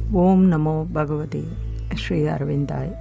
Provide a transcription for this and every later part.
ஓம் நமோ பகவதி ஸ்ரீ அரவிந்தாய்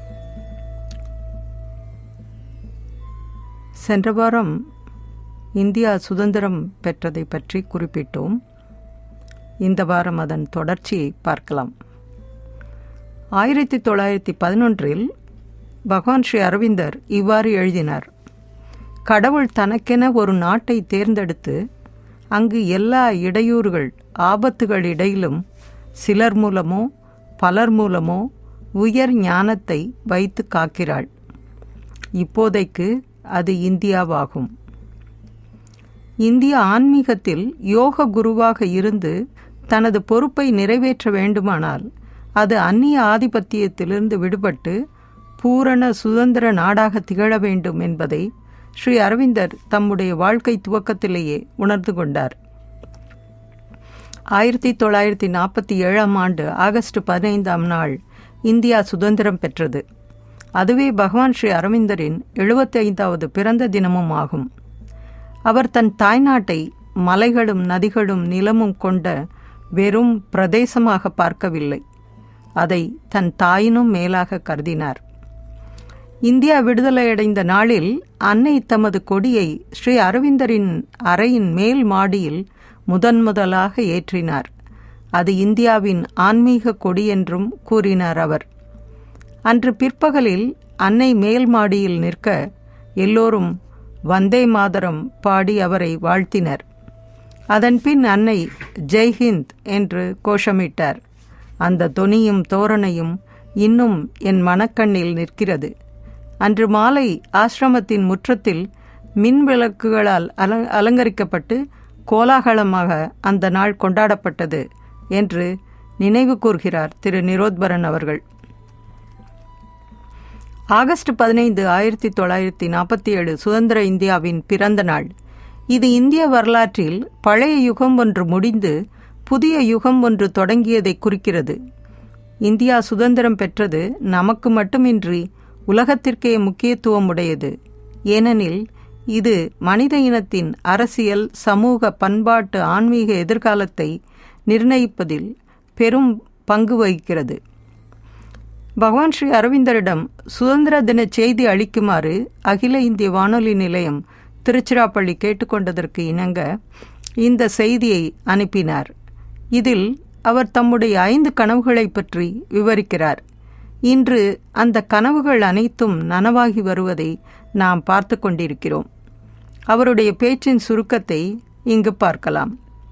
சென்ற வாரம் இந்தியா சுதந்திரம் பெற்றதை பற்றி குறிப்பிட்டோம் இந்த வாரம் அதன் தொடர்ச்சியை பார்க்கலாம் ஆயிரத்தி தொள்ளாயிரத்தி பதினொன்றில் பகவான் ஸ்ரீ அரவிந்தர் இவ்வாறு எழுதினார் கடவுள் தனக்கென ஒரு நாட்டை தேர்ந்தெடுத்து அங்கு எல்லா இடையூறுகள் ஆபத்துகள் இடையிலும் சிலர் மூலமோ பலர் மூலமோ உயர் ஞானத்தை வைத்து காக்கிறாள் இப்போதைக்கு அது இந்தியாவாகும் இந்திய ஆன்மீகத்தில் யோக குருவாக இருந்து தனது பொறுப்பை நிறைவேற்ற வேண்டுமானால் அது அந்நிய ஆதிபத்தியத்திலிருந்து விடுபட்டு பூரண சுதந்திர நாடாக திகழ வேண்டும் என்பதை ஸ்ரீ அரவிந்தர் தம்முடைய வாழ்க்கை துவக்கத்திலேயே உணர்ந்து கொண்டார் ஆயிரத்தி தொள்ளாயிரத்தி நாற்பத்தி ஏழாம் ஆண்டு ஆகஸ்ட் பதினைந்தாம் நாள் இந்தியா சுதந்திரம் பெற்றது அதுவே பகவான் ஸ்ரீ அரவிந்தரின் எழுபத்தி ஐந்தாவது பிறந்த தினமும் ஆகும் அவர் தன் தாய்நாட்டை மலைகளும் நதிகளும் நிலமும் கொண்ட வெறும் பிரதேசமாக பார்க்கவில்லை அதை தன் தாயினும் மேலாக கருதினார் இந்தியா விடுதலையடைந்த நாளில் அன்னை தமது கொடியை ஸ்ரீ அரவிந்தரின் அறையின் மேல் மாடியில் முதன் முதலாக ஏற்றினார் அது இந்தியாவின் ஆன்மீக கொடி என்றும் கூறினார் அவர் அன்று பிற்பகலில் அன்னை மேல் மாடியில் நிற்க எல்லோரும் வந்தே மாதரம் பாடி அவரை வாழ்த்தினர் அதன்பின் அன்னை ஜெய்ஹிந்த் என்று கோஷமிட்டார் அந்த தொனியும் தோரணையும் இன்னும் என் மனக்கண்ணில் நிற்கிறது அன்று மாலை ஆசிரமத்தின் முற்றத்தில் மின் விளக்குகளால் அல அலங்கரிக்கப்பட்டு கோலாகலமாக அந்த நாள் கொண்டாடப்பட்டது என்று நினைவு கூர்கிறார் திரு நிரோத்பரன் அவர்கள் ஆகஸ்ட் பதினைந்து ஆயிரத்தி தொள்ளாயிரத்தி நாற்பத்தி ஏழு சுதந்திர இந்தியாவின் பிறந்த நாள் இது இந்திய வரலாற்றில் பழைய யுகம் ஒன்று முடிந்து புதிய யுகம் ஒன்று தொடங்கியதை குறிக்கிறது இந்தியா சுதந்திரம் பெற்றது நமக்கு மட்டுமின்றி உலகத்திற்கே முக்கியத்துவம் உடையது ஏனெனில் இது மனித இனத்தின் அரசியல் சமூக பண்பாட்டு ஆன்மீக எதிர்காலத்தை நிர்ணயிப்பதில் பெரும் பங்கு வகிக்கிறது பகவான் ஸ்ரீ அரவிந்தரிடம் சுதந்திர தின செய்தி அளிக்குமாறு அகில இந்திய வானொலி நிலையம் திருச்சிராப்பள்ளி கேட்டுக்கொண்டதற்கு இணங்க இந்த செய்தியை அனுப்பினார் இதில் அவர் தம்முடைய ஐந்து கனவுகளை பற்றி விவரிக்கிறார் இன்று அந்த கனவுகள் அனைத்தும் நனவாகி வருவதை நாம் பார்த்து கொண்டிருக்கிறோம் அவருடைய பேச்சின் சுருக்கத்தை இங்கு பார்க்கலாம்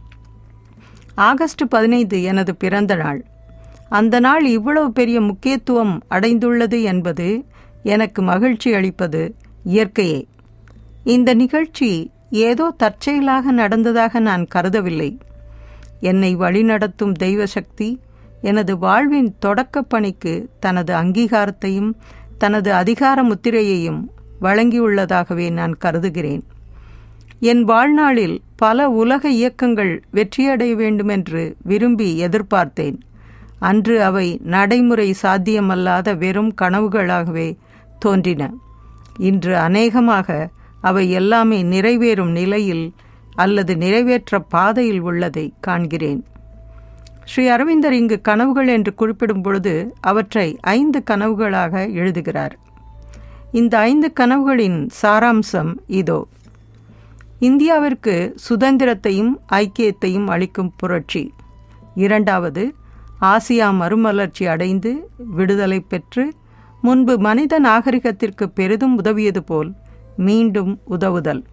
ஆகஸ்ட் பதினைந்து எனது பிறந்த நாள் அந்த நாள் இவ்வளவு பெரிய முக்கியத்துவம் அடைந்துள்ளது என்பது எனக்கு மகிழ்ச்சி அளிப்பது இயற்கையே இந்த நிகழ்ச்சி ஏதோ தற்செயலாக நடந்ததாக நான் கருதவில்லை என்னை வழிநடத்தும் தெய்வ சக்தி எனது வாழ்வின் தொடக்கப் பணிக்கு தனது அங்கீகாரத்தையும் தனது அதிகார முத்திரையையும் வழங்கியுள்ளதாகவே நான் கருதுகிறேன் என் வாழ்நாளில் பல உலக இயக்கங்கள் வெற்றியடைய வேண்டுமென்று விரும்பி எதிர்பார்த்தேன் அன்று அவை நடைமுறை சாத்தியமல்லாத வெறும் கனவுகளாகவே தோன்றின இன்று அநேகமாக அவை எல்லாமே நிறைவேறும் நிலையில் அல்லது நிறைவேற்ற பாதையில் உள்ளதை காண்கிறேன் ஸ்ரீ அரவிந்தர் இங்கு கனவுகள் என்று குறிப்பிடும் பொழுது அவற்றை ஐந்து கனவுகளாக எழுதுகிறார் இந்த ஐந்து கனவுகளின் சாராம்சம் இதோ இந்தியாவிற்கு சுதந்திரத்தையும் ஐக்கியத்தையும் அளிக்கும் புரட்சி இரண்டாவது ஆசியா மறுமலர்ச்சி அடைந்து விடுதலை பெற்று முன்பு மனித நாகரிகத்திற்கு பெரிதும் உதவியது போல் மீண்டும் உதவுதல்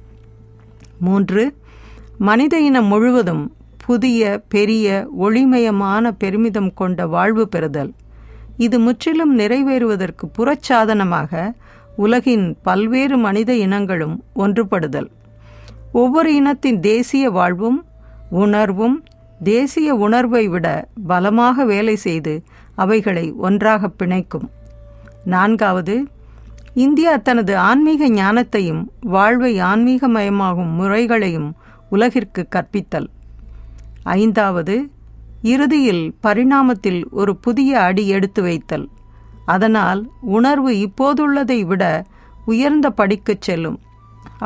மூன்று மனித இனம் முழுவதும் புதிய பெரிய ஒளிமயமான பெருமிதம் கொண்ட வாழ்வு பெறுதல் இது முற்றிலும் நிறைவேறுவதற்கு புறச்சாதனமாக உலகின் பல்வேறு மனித இனங்களும் ஒன்றுபடுதல் ஒவ்வொரு இனத்தின் தேசிய வாழ்வும் உணர்வும் தேசிய உணர்வை விட பலமாக வேலை செய்து அவைகளை ஒன்றாக பிணைக்கும் நான்காவது இந்தியா தனது ஆன்மீக ஞானத்தையும் வாழ்வை ஆன்மீகமயமாகும் முறைகளையும் உலகிற்கு கற்பித்தல் ஐந்தாவது இறுதியில் பரிணாமத்தில் ஒரு புதிய அடி எடுத்து வைத்தல் அதனால் உணர்வு இப்போதுள்ளதை விட உயர்ந்த படிக்குச் செல்லும்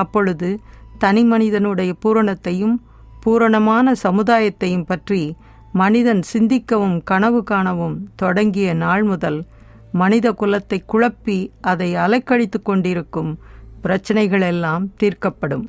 அப்பொழுது தனி மனிதனுடைய பூரணத்தையும் பூரணமான சமுதாயத்தையும் பற்றி மனிதன் சிந்திக்கவும் கனவு காணவும் தொடங்கிய நாள் முதல் மனித குலத்தை குழப்பி அதை அலைக்கழித்து கொண்டிருக்கும் பிரச்சனைகள் எல்லாம் தீர்க்கப்படும்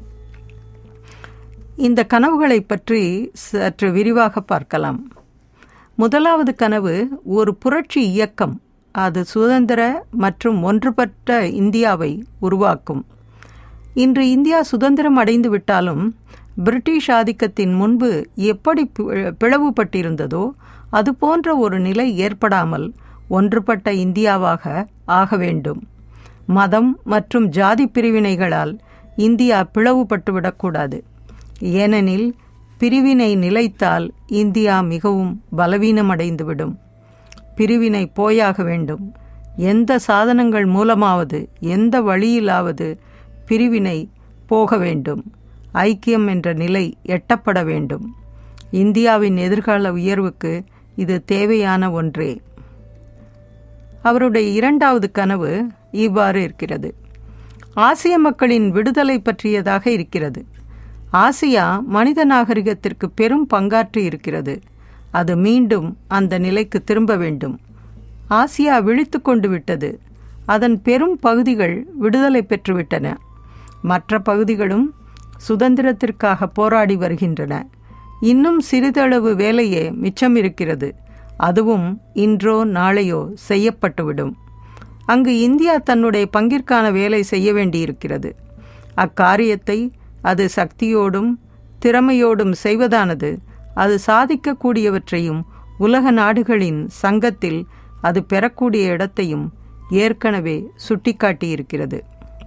இந்த கனவுகளை பற்றி சற்று விரிவாக பார்க்கலாம் முதலாவது கனவு ஒரு புரட்சி இயக்கம் அது சுதந்திர மற்றும் ஒன்றுபட்ட இந்தியாவை உருவாக்கும் இன்று இந்தியா சுதந்திரம் அடைந்து விட்டாலும் பிரிட்டிஷ் ஆதிக்கத்தின் முன்பு எப்படி பிளவுபட்டிருந்ததோ அது போன்ற ஒரு நிலை ஏற்படாமல் ஒன்றுபட்ட இந்தியாவாக ஆக வேண்டும் மதம் மற்றும் ஜாதி பிரிவினைகளால் இந்தியா பிளவுபட்டுவிடக்கூடாது ஏனெனில் பிரிவினை நிலைத்தால் இந்தியா மிகவும் பலவீனமடைந்துவிடும் பிரிவினை போயாக வேண்டும் எந்த சாதனங்கள் மூலமாவது எந்த வழியிலாவது பிரிவினை போக வேண்டும் ஐக்கியம் என்ற நிலை எட்டப்பட வேண்டும் இந்தியாவின் எதிர்கால உயர்வுக்கு இது தேவையான ஒன்றே அவருடைய இரண்டாவது கனவு இவ்வாறு இருக்கிறது ஆசிய மக்களின் விடுதலை பற்றியதாக இருக்கிறது ஆசியா மனித நாகரிகத்திற்கு பெரும் பங்காற்றி இருக்கிறது அது மீண்டும் அந்த நிலைக்கு திரும்ப வேண்டும் ஆசியா விழித்து கொண்டு விட்டது அதன் பெரும் பகுதிகள் விடுதலை பெற்றுவிட்டன மற்ற பகுதிகளும் சுதந்திரத்திற்காக போராடி வருகின்றன இன்னும் சிறிதளவு வேலையே மிச்சம் இருக்கிறது அதுவும் இன்றோ நாளையோ செய்யப்பட்டுவிடும் அங்கு இந்தியா தன்னுடைய பங்கிற்கான வேலை செய்ய வேண்டியிருக்கிறது அக்காரியத்தை அது சக்தியோடும் திறமையோடும் செய்வதானது அது சாதிக்கக்கூடியவற்றையும் உலக நாடுகளின் சங்கத்தில் அது பெறக்கூடிய இடத்தையும் ஏற்கனவே சுட்டிக்காட்டியிருக்கிறது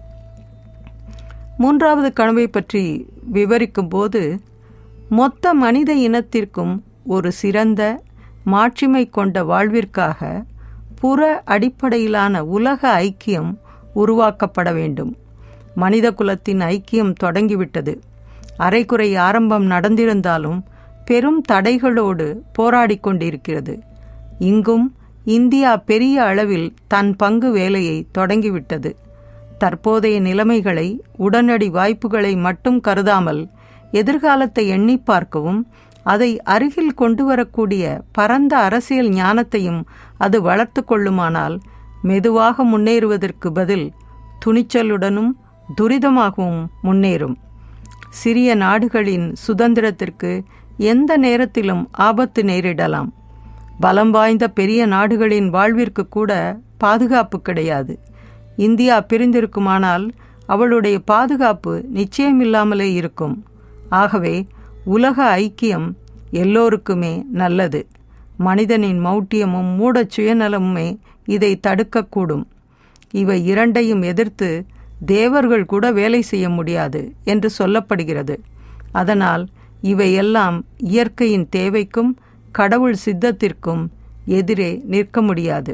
மூன்றாவது கனவை பற்றி விவரிக்கும் போது மொத்த மனித இனத்திற்கும் ஒரு சிறந்த மாட்சிமை கொண்ட வாழ்விற்காக புற அடிப்படையிலான உலக ஐக்கியம் உருவாக்கப்பட வேண்டும் மனித குலத்தின் ஐக்கியம் தொடங்கிவிட்டது அரைக்குறை ஆரம்பம் நடந்திருந்தாலும் பெரும் தடைகளோடு போராடிக் கொண்டிருக்கிறது இங்கும் இந்தியா பெரிய அளவில் தன் பங்கு வேலையை தொடங்கிவிட்டது தற்போதைய நிலைமைகளை உடனடி வாய்ப்புகளை மட்டும் கருதாமல் எதிர்காலத்தை எண்ணி பார்க்கவும் அதை அருகில் கொண்டு வரக்கூடிய பரந்த அரசியல் ஞானத்தையும் அது வளர்த்து கொள்ளுமானால் மெதுவாக முன்னேறுவதற்கு பதில் துணிச்சலுடனும் துரிதமாகவும் முன்னேறும் சிறிய நாடுகளின் சுதந்திரத்திற்கு எந்த நேரத்திலும் ஆபத்து நேரிடலாம் பலம் வாய்ந்த பெரிய நாடுகளின் வாழ்விற்கு கூட பாதுகாப்பு கிடையாது இந்தியா பிரிந்திருக்குமானால் அவளுடைய பாதுகாப்பு நிச்சயமில்லாமலே இருக்கும் ஆகவே உலக ஐக்கியம் எல்லோருக்குமே நல்லது மனிதனின் மௌட்டியமும் மூடச் சுயநலமுமே இதை தடுக்கக்கூடும் இவை இரண்டையும் எதிர்த்து தேவர்கள் கூட வேலை செய்ய முடியாது என்று சொல்லப்படுகிறது அதனால் இவையெல்லாம் இயற்கையின் தேவைக்கும் கடவுள் சித்தத்திற்கும் எதிரே நிற்க முடியாது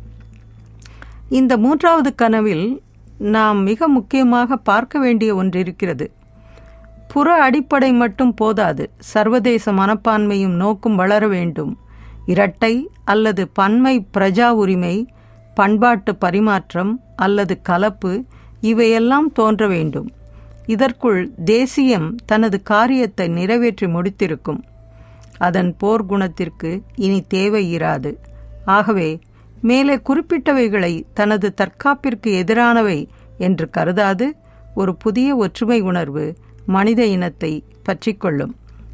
இந்த மூன்றாவது கனவில் நாம் மிக முக்கியமாக பார்க்க வேண்டிய ஒன்று இருக்கிறது புற அடிப்படை மட்டும் போதாது சர்வதேச மனப்பான்மையும் நோக்கும் வளர வேண்டும் இரட்டை அல்லது பன்மை பிரஜா உரிமை பண்பாட்டு பரிமாற்றம் அல்லது கலப்பு இவையெல்லாம் தோன்ற வேண்டும் இதற்குள் தேசியம் தனது காரியத்தை நிறைவேற்றி முடித்திருக்கும் அதன் போர்க்குணத்திற்கு இனி தேவை இராது ஆகவே மேலே குறிப்பிட்டவைகளை தனது தற்காப்பிற்கு எதிரானவை என்று கருதாது ஒரு புதிய ஒற்றுமை உணர்வு மனித இனத்தை பற்றிக்கொள்ளும்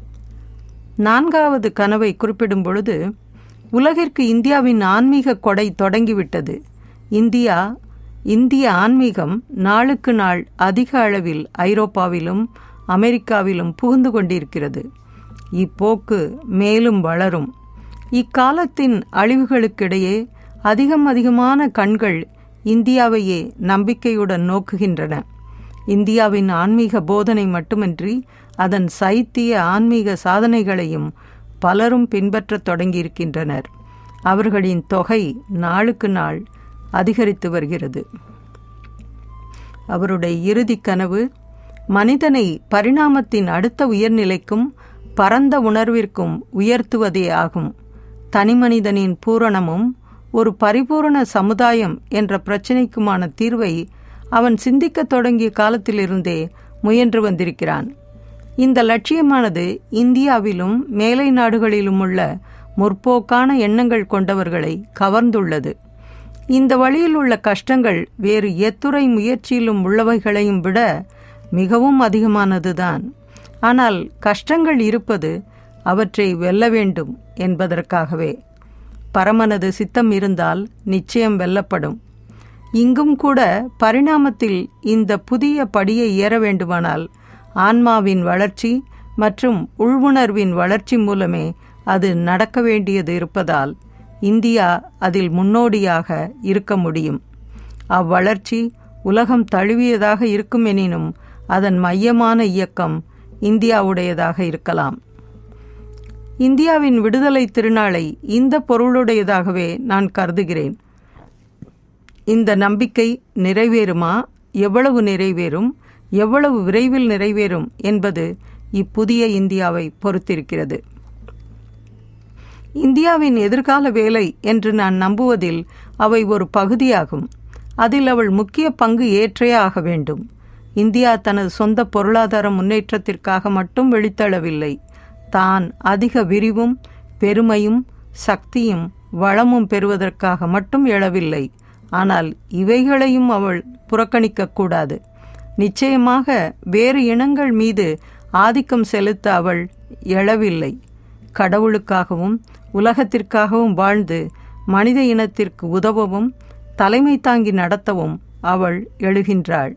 நான்காவது கனவை குறிப்பிடும் பொழுது உலகிற்கு இந்தியாவின் ஆன்மீக கொடை தொடங்கிவிட்டது இந்தியா இந்திய ஆன்மீகம் நாளுக்கு நாள் அதிக அளவில் ஐரோப்பாவிலும் அமெரிக்காவிலும் புகுந்து கொண்டிருக்கிறது இப்போக்கு மேலும் வளரும் இக்காலத்தின் அழிவுகளுக்கிடையே அதிகம் அதிகமான கண்கள் இந்தியாவையே நம்பிக்கையுடன் நோக்குகின்றன இந்தியாவின் ஆன்மீக போதனை மட்டுமின்றி அதன் சைத்திய ஆன்மீக சாதனைகளையும் பலரும் பின்பற்றத் தொடங்கியிருக்கின்றனர் அவர்களின் தொகை நாளுக்கு நாள் அதிகரித்து வருகிறது அவருடைய இறுதி கனவு மனிதனை பரிணாமத்தின் அடுத்த உயர்நிலைக்கும் பரந்த உணர்விற்கும் உயர்த்துவதே ஆகும் தனிமனிதனின் பூரணமும் ஒரு பரிபூரண சமுதாயம் என்ற பிரச்சினைக்குமான தீர்வை அவன் சிந்திக்கத் தொடங்கிய காலத்திலிருந்தே முயன்று வந்திருக்கிறான் இந்த லட்சியமானது இந்தியாவிலும் மேலை நாடுகளிலும் உள்ள முற்போக்கான எண்ணங்கள் கொண்டவர்களை கவர்ந்துள்ளது இந்த வழியில் உள்ள கஷ்டங்கள் வேறு எத்துறை முயற்சியிலும் உள்ளவைகளையும் விட மிகவும் அதிகமானதுதான் ஆனால் கஷ்டங்கள் இருப்பது அவற்றை வெல்ல வேண்டும் என்பதற்காகவே பரமனது சித்தம் இருந்தால் நிச்சயம் வெல்லப்படும் இங்கும் கூட பரிணாமத்தில் இந்த புதிய படியை ஏற வேண்டுமானால் ஆன்மாவின் வளர்ச்சி மற்றும் உள்வுணர்வின் வளர்ச்சி மூலமே அது நடக்க வேண்டியது இருப்பதால் இந்தியா அதில் முன்னோடியாக இருக்க முடியும் அவ்வளர்ச்சி உலகம் தழுவியதாக இருக்கும் எனினும் அதன் மையமான இயக்கம் இந்தியாவுடையதாக இருக்கலாம் இந்தியாவின் விடுதலை திருநாளை இந்த பொருளுடையதாகவே நான் கருதுகிறேன் இந்த நம்பிக்கை நிறைவேறுமா எவ்வளவு நிறைவேறும் எவ்வளவு விரைவில் நிறைவேறும் என்பது இப்புதிய இந்தியாவை பொறுத்திருக்கிறது இந்தியாவின் எதிர்கால வேலை என்று நான் நம்புவதில் அவை ஒரு பகுதியாகும் அதில் அவள் முக்கிய பங்கு ஏற்றே ஆக வேண்டும் இந்தியா தனது சொந்த பொருளாதார முன்னேற்றத்திற்காக மட்டும் வெளித்தளவில்லை தான் அதிக விரிவும் பெருமையும் சக்தியும் வளமும் பெறுவதற்காக மட்டும் எழவில்லை ஆனால் இவைகளையும் அவள் புறக்கணிக்கக்கூடாது நிச்சயமாக வேறு இனங்கள் மீது ஆதிக்கம் செலுத்த அவள் எழவில்லை கடவுளுக்காகவும் உலகத்திற்காகவும் வாழ்ந்து மனித இனத்திற்கு உதவவும் தலைமை தாங்கி நடத்தவும் அவள் எழுகின்றாள்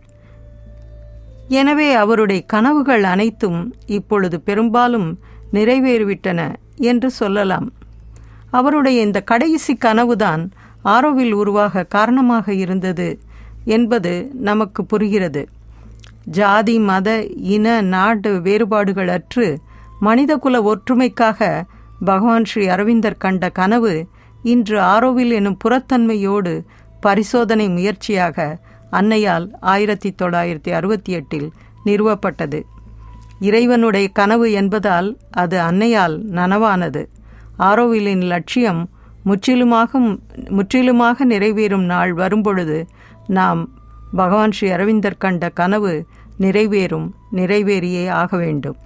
எனவே அவருடைய கனவுகள் அனைத்தும் இப்பொழுது பெரும்பாலும் நிறைவேறிவிட்டன என்று சொல்லலாம் அவருடைய இந்த கடைசி கனவுதான் ஆரோவில் உருவாக காரணமாக இருந்தது என்பது நமக்கு புரிகிறது ஜாதி மத இன நாடு வேறுபாடுகள் அற்று மனிதகுல ஒற்றுமைக்காக பகவான் ஸ்ரீ அரவிந்தர் கண்ட கனவு இன்று ஆரோவில் எனும் புறத்தன்மையோடு பரிசோதனை முயற்சியாக அன்னையால் ஆயிரத்தி தொள்ளாயிரத்தி அறுபத்தி எட்டில் நிறுவப்பட்டது இறைவனுடைய கனவு என்பதால் அது அன்னையால் நனவானது ஆரோவிலின் லட்சியம் முற்றிலுமாக முற்றிலுமாக நிறைவேறும் நாள் வரும்பொழுது நாம் பகவான் ஸ்ரீ அரவிந்தர் கண்ட கனவு நிறைவேறும் நிறைவேறியே ஆக வேண்டும்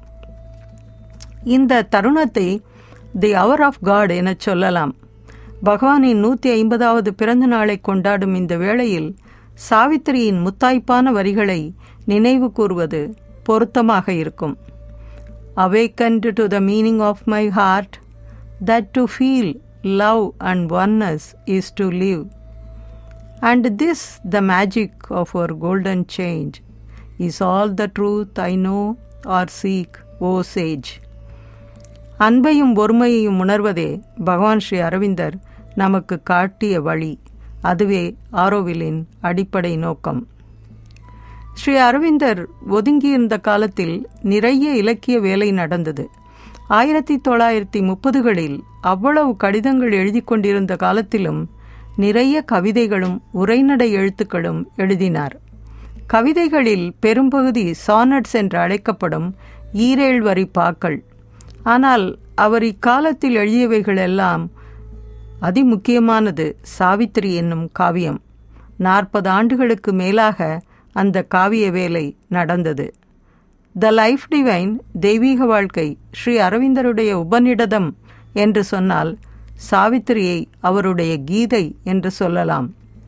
இந்த தருணத்தை தி அவர் ஆஃப் காட் எனச் சொல்லலாம் பகவானின் நூற்றி ஐம்பதாவது பிறந்த நாளை கொண்டாடும் இந்த வேளையில் சாவித்திரியின் முத்தாய்ப்பான வரிகளை நினைவு கூறுவது பொருத்தமாக இருக்கும் awakened to the meaning of my heart that to feel love and oneness is to live and this the magic of our golden change is all the truth I know or seek O sage அன்பையும் ஒருமையையும் உணர்வதே பகவான் ஸ்ரீ அரவிந்தர் நமக்கு காட்டிய வழி அதுவே ஆரோவிலின் அடிப்படை நோக்கம் ஸ்ரீ அரவிந்தர் ஒதுங்கியிருந்த காலத்தில் நிறைய இலக்கிய வேலை நடந்தது ஆயிரத்தி தொள்ளாயிரத்தி முப்பதுகளில் அவ்வளவு கடிதங்கள் எழுதி கொண்டிருந்த காலத்திலும் நிறைய கவிதைகளும் உரைநடை எழுத்துக்களும் எழுதினார் கவிதைகளில் பெரும்பகுதி சானட்ஸ் என்று அழைக்கப்படும் ஈரேழ் வரி பாக்கள் ஆனால் அவர் இக்காலத்தில் எழுதியவைகள் எல்லாம் அதிமுக்கியமானது சாவித்திரி என்னும் காவியம் நாற்பது ஆண்டுகளுக்கு மேலாக அந்த காவிய வேலை நடந்தது த லைஃப் டிவைன் தெய்வீக வாழ்க்கை ஸ்ரீ அரவிந்தருடைய உபநிடதம் என்று சொன்னால் சாவித்திரியை அவருடைய கீதை என்று சொல்லலாம்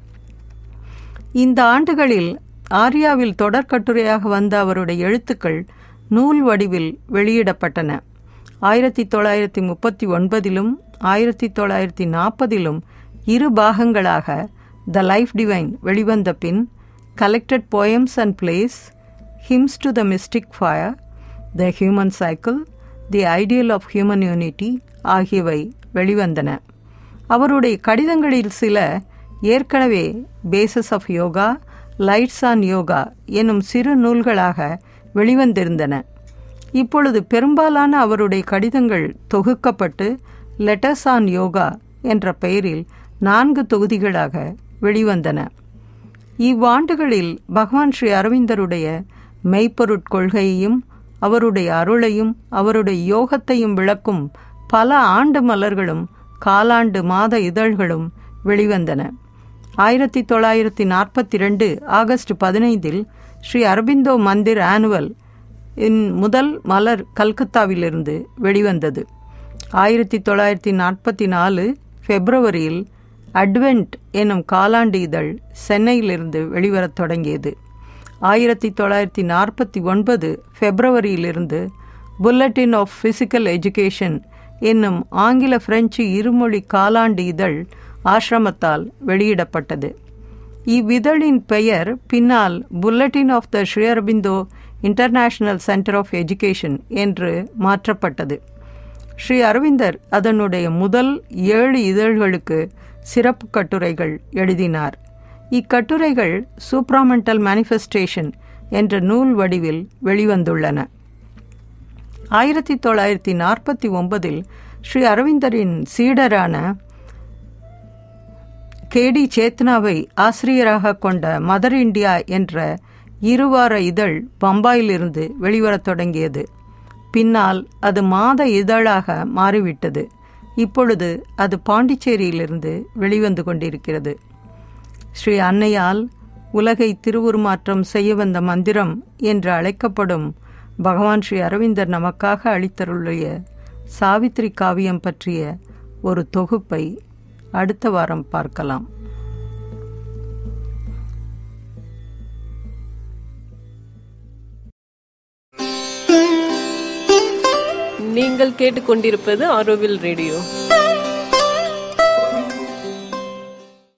இந்த ஆண்டுகளில் ஆர்யாவில் தொடர்கட்டுரையாக வந்த அவருடைய எழுத்துக்கள் நூல் வடிவில் வெளியிடப்பட்டன ஆயிரத்தி தொள்ளாயிரத்தி முப்பத்தி ஒன்பதிலும் ஆயிரத்தி தொள்ளாயிரத்தி நாற்பதிலும் இரு பாகங்களாக த லைஃப் டிவைன் வெளிவந்த பின் collected poems and plays hymns to the mystic fire the human cycle the ideal of human unity ஆகியவை வெளிவந்தன அவருடைய கடிதங்களில் சில ஏற்கனவே bases of yoga lights on yoga எனும் சிறு நூல்களாக வெளிவந்திருந்தன இப்பொழுது பெரும்பாலான அவருடைய கடிதங்கள் தொகுக்கப்பட்டு லெட்டர்ஸ் ஆன் யோகா என்ற பெயரில் நான்கு தொகுதிகளாக வெளிவந்தன இவ்வாண்டுகளில் பகவான் ஸ்ரீ அரவிந்தருடைய மெய்ப்பொருட்கொள்கையையும் அவருடைய அருளையும் அவருடைய யோகத்தையும் விளக்கும் பல ஆண்டு மலர்களும் காலாண்டு மாத இதழ்களும் வெளிவந்தன ஆயிரத்தி தொள்ளாயிரத்தி நாற்பத்தி ரெண்டு ஆகஸ்ட் பதினைந்தில் ஸ்ரீ அரபிந்தோ மந்திர் ஆனுவல் இன் முதல் மலர் கல்கத்தாவிலிருந்து வெளிவந்தது ஆயிரத்தி தொள்ளாயிரத்தி நாற்பத்தி நாலு பிப்ரவரியில் அட்வென்ட் எனும் காலாண்டு இதழ் சென்னையிலிருந்து வெளிவரத் தொடங்கியது ஆயிரத்தி தொள்ளாயிரத்தி நாற்பத்தி ஒன்பது பிப்ரவரியிலிருந்து புல்லட்டின் ஆஃப் ஃபிசிக்கல் எஜுகேஷன் என்னும் ஆங்கில பிரெஞ்சு இருமொழி காலாண்டு இதழ் ஆசிரமத்தால் வெளியிடப்பட்டது இவ்விதழின் பெயர் பின்னால் bulletin of the Sri Aurobindo international centre of education என்று மாற்றப்பட்டது ஸ்ரீ அரவிந்தர் அதனுடைய முதல் ஏழு இதழ்களுக்கு சிறப்பு கட்டுரைகள் எழுதினார் இக்கட்டுரைகள் சூப்ராமெண்டல் மேனிஃபெஸ்டேஷன் என்ற நூல் வடிவில் வெளிவந்துள்ளன ஆயிரத்தி தொள்ளாயிரத்தி நாற்பத்தி ஒன்பதில் ஸ்ரீ அரவிந்தரின் சீடரான கேடி சேத்னாவை ஆசிரியராக கொண்ட மதர் இந்தியா என்ற இருவார இதழ் பம்பாயிலிருந்து வெளிவரத் தொடங்கியது பின்னால் அது மாத இதழாக மாறிவிட்டது இப்பொழுது அது பாண்டிச்சேரியிலிருந்து வெளிவந்து கொண்டிருக்கிறது ஸ்ரீ அன்னையால் உலகை திருவுருமாற்றம் செய்ய வந்த மந்திரம் என்று அழைக்கப்படும் பகவான் ஸ்ரீ அரவிந்தர் நமக்காக அளித்தருளிய சாவித்ரி காவியம் பற்றிய ஒரு தொகுப்பை அடுத்த வாரம் பார்க்கலாம் நீங்கள் கேட்டுக்கொண்டிருப்பது ஆரோவில் ரேடியோ